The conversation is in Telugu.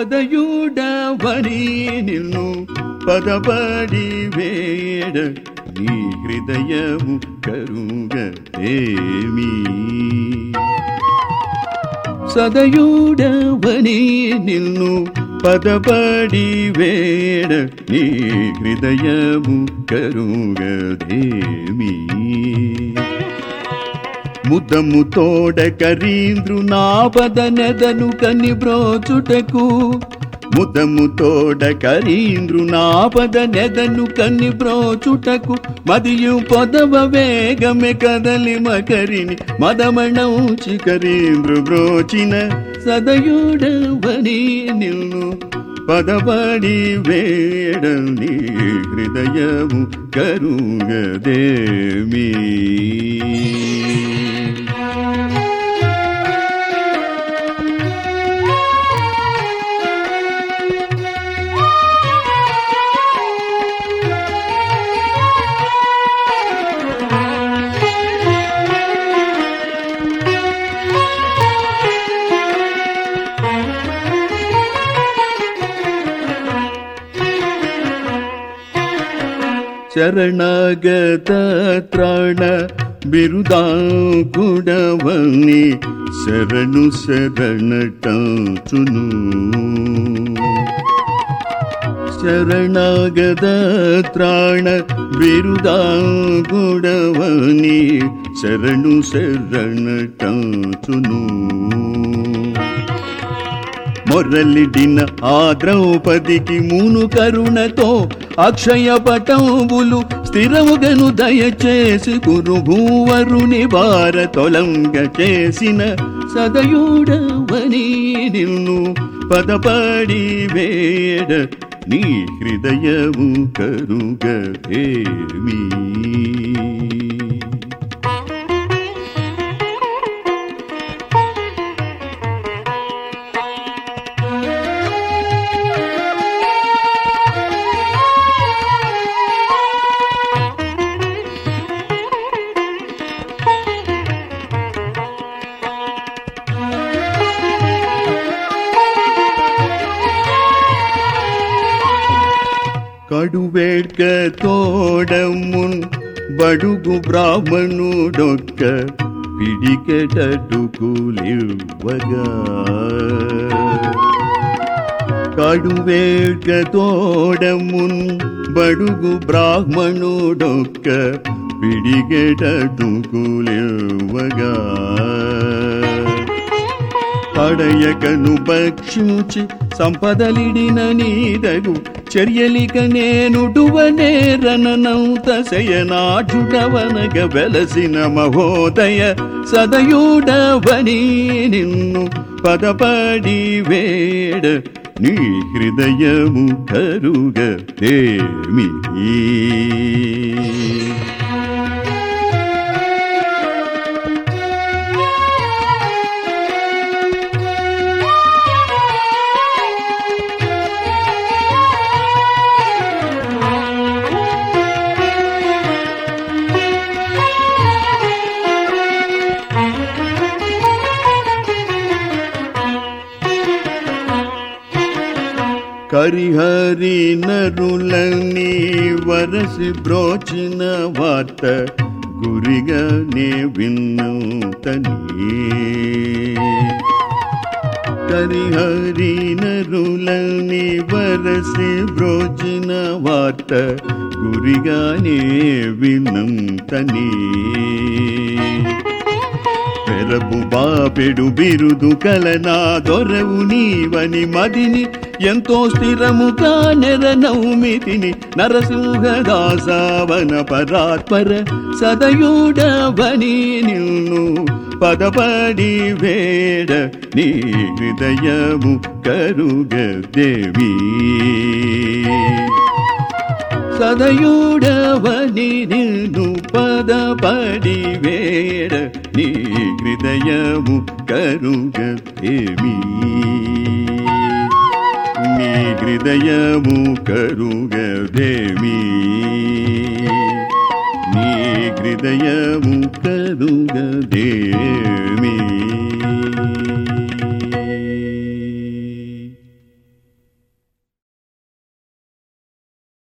సదయుడవని నిన్ను పదపడి వేడ నీ హృదయము కరుగేమి సదయుడవని నిన్ను పదపడి వేడ నీ హృదయము కరుగదేమి ముదము తోడ కరీంద్రు నాపద నెదను కని బ్రోచుటకు ముదము తోడ కరీంద్రు నాపద నెదను కని బ్రోచుటకు మదియు పొదవ వేగమె కదలి మకరిని మదమణం చికరీంద్రు బ్రోచిన సదయుడవని నిన్ను పదపడి వేడని హృదయము కరుగదేమీ ಶರಣಗತ ತ್ರಾಣ ಬಿರುದಾಂಕುಡವನಿ ಶರಣು ಶರಣಟುನು ಶರಣಾಗದ ತ್ರಾಣ ಬಿರುದಾಂಕುಡವನಿ ಶರಣು ಶರಣಟುನು మొర్రలిడిన ఆ ద్రౌపదికి మూను కరుణతో అక్షయ పటంబులు స్థిరముగను దయచేసి కురు భూవరుని వార తొలంగ చేసిన సదయుడవని నిన్ను పదపడి వేడ నీ హృదయము కరుగేమీ కడువేడ్క తోడమున్ బడుగు బ్రాహ్మణుడొక్క పిడికెటటుకులివ్వగా కడువేడ్క తోడమున్ బడుగు బ్రాహ్మణుడొక్క పిడికెటటుకులివ్వగా పడయకను భక్షించి సంపదలిడిన నీదగు చర్యలిక నేనుడువనేరనంత శయనాఢుడవనగ వెలసిన మహోదయ సదయుడవని నిన్ను పదపడి వేడ నీ హృదయము కరుగేమి కరిహరి నరులని వరసి బ్రోచిన వార్త గురిగా నే విన్నూతని కరిహరి నరులని వరసి బ్రోచిన వార్త గురిగానే వినంతని పెరబు బాపెడు బిరుదు కలనా దొరవు నీవని మదిని ఎంతో స్థిరముగా నెర నౌమితిని నరసింహదాసావన పరాత్పర సదయుడవని నిన్ను పదపడి వేడ నీ హృదయము కరుగదేవి సదయుడవని నిన్ను పదపడి వేడ నీ హృదయము కరుగేమి నీ హృదయము కరుగదేమి నీ హృదయము కరుగదేమి